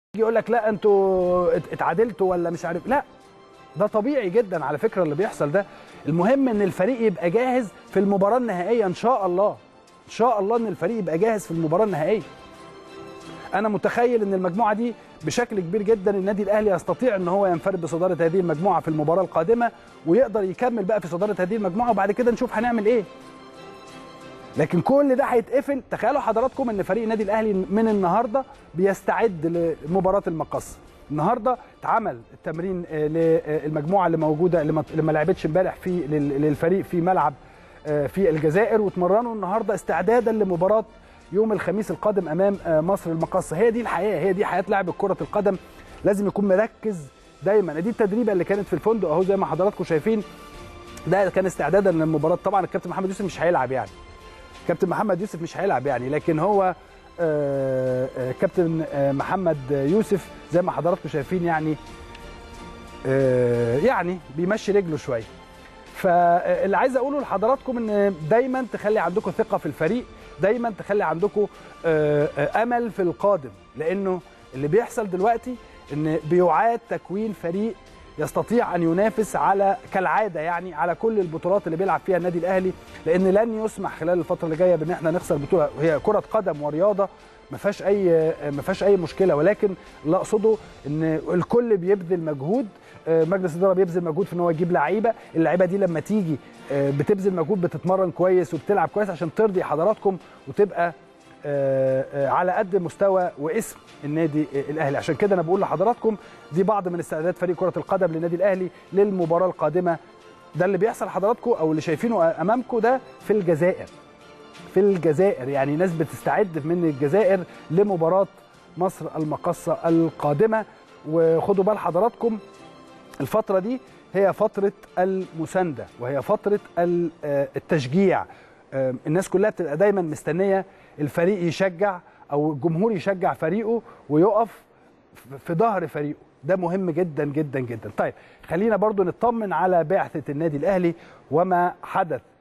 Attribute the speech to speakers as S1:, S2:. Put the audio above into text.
S1: يقول لك لا انتوا ات- اتعادلتوا ولا مش عارف لا ده طبيعي جدا على فكره اللي بيحصل ده المهم ان الفريق يبقى جاهز في المباراه النهائيه ان شاء الله ان شاء الله ان الفريق يبقى جاهز في المباراه النهائيه انا متخيل ان المجموعه دي بشكل كبير جدا النادي الاهلي يستطيع ان هو ينفرد بصداره هذه المجموعه في المباراه القادمه ويقدر يكمل بقى في صداره هذه المجموعه وبعد كده نشوف هنعمل ايه لكن كل ده هيتقفل تخيلوا حضراتكم ان فريق النادي الاهلي من النهارده بيستعد لمباراه المقص النهارده اتعمل التمرين آه، للمجموعه اللي موجوده اللي ما- اللي ما لعبتش امبارح في لل- للفريق في ملعب آه، في الجزائر واتمرنوا النهارده استعدادا لمباراه يوم الخميس القادم امام آه، مصر المقصه هي دي الحياه هي دي حياه لاعب كره القدم لازم يكون مركز دايما دي التدريبه اللي كانت في الفندق اهو زي ما حضراتكم شايفين ده كان استعدادا للمباراه طبعا الكابتن محمد يوسف مش هيلعب يعني كابتن محمد يوسف مش هيلعب يعني لكن هو آه، آه، كابتن آه، محمد يوسف زي ما حضراتكم شايفين يعني آه، يعني بيمشي رجله شويه فاللي عايز اقوله لحضراتكم ان دايما تخلي عندكم ثقه في الفريق دايما تخلي عندكم آه، آه، امل في القادم لانه اللي بيحصل دلوقتي ان بيعاد تكوين فريق يستطيع ان ينافس على كالعاده يعني على كل البطولات اللي بيلعب فيها النادي الاهلي لان لن يسمح خلال الفتره اللي جايه بان احنا نخسر بطوله هي كره قدم ورياضه ما فيهاش اي ما فيهاش اي مشكله ولكن اللي اقصده ان الكل بيبذل مجهود آه، مجلس الاداره بيبذل مجهود في ان هو يجيب لعيبه اللعيبه دي لما تيجي آه، بتبذل مجهود بتتمرن كويس وبتلعب كويس عشان ترضي حضراتكم وتبقى آه، آه، على قد مستوى واسم النادي آه، الاهلي عشان كده انا بقول لحضراتكم دي بعض من استعدادات فريق كره القدم للنادي الاهلي للمباراه القادمه ده اللي بيحصل لحضراتكم او اللي شايفينه امامكم ده في الجزائر في الجزائر يعني ناس بتستعد من الجزائر لمباراه مصر المقصه القادمه وخدوا بال حضراتكم الفترة دي هي فترة المساندة وهي فترة ال- آه، التشجيع آه، الناس كلها بتبقى دايما مستنية الفريق يشجع أو الجمهور يشجع فريقه ويقف في ظهر فريقه ده مهم جدا جدا جدا طيب خلينا برضو نطمن على بعثة النادي الأهلي وما حدث